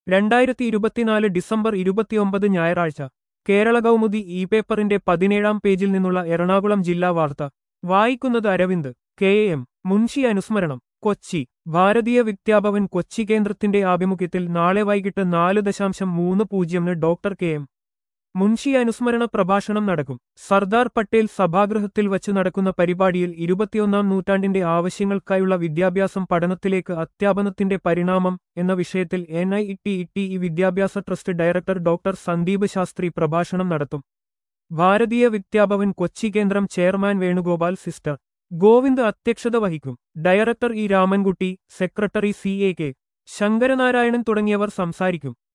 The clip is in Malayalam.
രണ്ടായിരത്തി ഇരുപത്തിനാല് ഡിസംബർ ഇരുപത്തിയൊമ്പത് ഞായറാഴ്ച കേരള കൗമുദി ഇ പേപ്പറിന്റെ പതിനേഴാം പേജിൽ നിന്നുള്ള എറണാകുളം ജില്ലാ വാർത്ത വായിക്കുന്നത് അരവിന്ദ് കെ എം മുൻഷി അനുസ്മരണം കൊച്ചി ഭാരതീയ വിദ്യാഭവൻ കൊച്ചി കേന്ദ്രത്തിന്റെ ആഭിമുഖ്യത്തിൽ നാളെ വൈകിട്ട് നാല് ദശാംശം മൂന്ന് പൂജ്യമിന് ഡോക്ടർ കെ എം മുൻഷി അനുസ്മരണ പ്രഭാഷണം നടക്കും സർദാർ പട്ടേൽ സഭാഗൃഹത്തിൽ വച്ച് നടക്കുന്ന പരിപാടിയിൽ ഇരുപത്തിയൊന്നാം നൂറ്റാണ്ടിന്റെ ആവശ്യങ്ങൾക്കായുള്ള വിദ്യാഭ്യാസം പഠനത്തിലേക്ക് അധ്യാപനത്തിന്റെ പരിണാമം എന്ന വിഷയത്തിൽ N I T T E വിദ്യാഭ്യാസ trust director doctor Sandeep Shastri പ്രഭാഷണം നടത്തും ഭാരതീയ വിദ്യാഭവൻ കൊച്ചി കേന്ദ്രം ചെയർമാൻ വേണുഗോപാൽ സിസ്റ്റർ ഗോവിന്ദ് അധ്യക്ഷത വഹിക്കും director E Ramankutty secretary C A K Sankaranarayanan തുടങ്ങിയവർ സംസാരിക്കും